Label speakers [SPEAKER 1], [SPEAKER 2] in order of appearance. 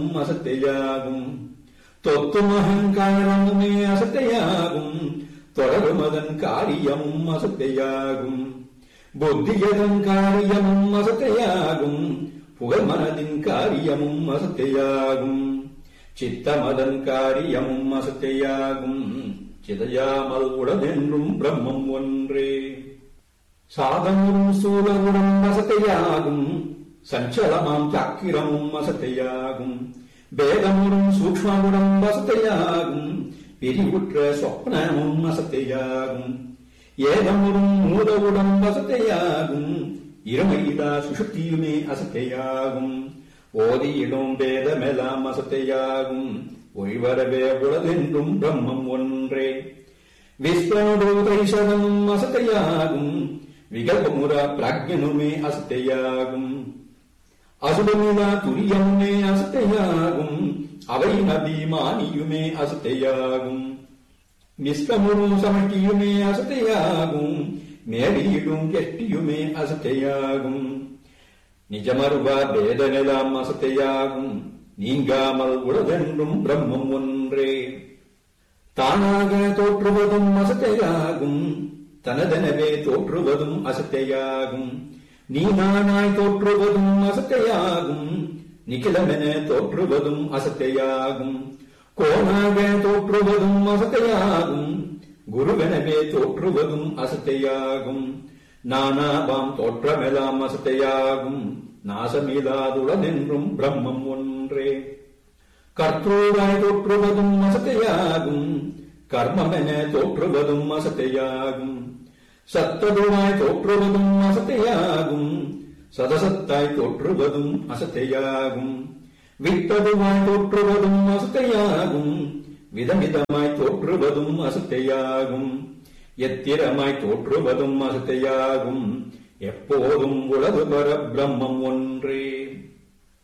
[SPEAKER 1] அசத்தையாகும் தொத்தும் அகங்காரமுமே அசத்தையாகும் தொடரும் அதன் காரியமும் அசத்தையாகும் புத்தியதன் காரியமும் அசத்தையாகும் புகழ் மனதின் காரியமும் அசத்தையாகும் சித்தமதன் காரியமும் அசத்தையாகும் சிதையாமல் உடனென்றும் பிரம்மம் ஒன்றே சாதமும் சூலகுடம் அசத்தையாகும் சஞ்சலமாம் சக்கிரமும் அசத்தையாகும் வேதமுறும் சூக்ஷ்மகுடம் அசத்தையாகும் பிரிவுற்ற சொப்னமும் அசத்தையாகும் ஏதமுறும் மூலவுடம் அசத்தையாகும் இருமையிலா சுஷுப்தியுமே அசத்தையாகும் ஓதியிடும் வேதமெல்லாம் அசத்தையாகும் ஒய்வரவே உளதென்றும் பிரம்மம் ஒன்றே விஸ்வனுடைசதமும் அசத்தையாகும் விகல்பமுற பிராக்யனுமே அசத்தையாகும் அசுபமிலா துரியமுமே அசத்தையாகும் அவை அபிமானியுமே அசத்தையாகும் நிஷ்கமுரு சமட்டியுமே அசத்தையாகும் மேடியிடும் கெட்டியுமே அசத்தையாகும் நிஜமருவா பேதனெல்லாம் அசத்தையாகும் நீங்காமல் உளதென்றும் பிரம்மம் ஒன்றே தானாக தோற்றுவதும் அசத்தையாகும் தனதெனவே தோற்றுவதும் அசத்தையாகும் நீ நானாய் தோற்றுவதும் அசத்தையாகும் நிகிலமென தோற்றுவதும் அசத்தையாகும் கோணாக தோற்றுவதும் அசத்தையாகும் குருவெனவே தோற்றுவதும் அசத்தையாகும் நானாவாம் தோற்றமெல்லாம் அசத்தையாகும் நாசமில்லாதுடனென்றும் பிரம்மம் ஒன்றே கர்த்தூராய் தோற்றுவதும் அசத்தையாகும் கர்மமென தோற்றுவதும் அசத்தையாகும் சத்ததுவாய் தோற்றுவதும் அசத்தையாகும் சதசத்தாய் தோற்றுவதும் அசத்தையாகும் வித்ததுவாய் தோற்றுவதும் அசத்தையாகும் விதமிதமாய் தோற்றுவதும் அசத்தையாகும் எத்திரமாய் தோற்றுவதும் அசத்தையாகும் எப்போதும் உலகு பர பிரம்மம் ஒன்றே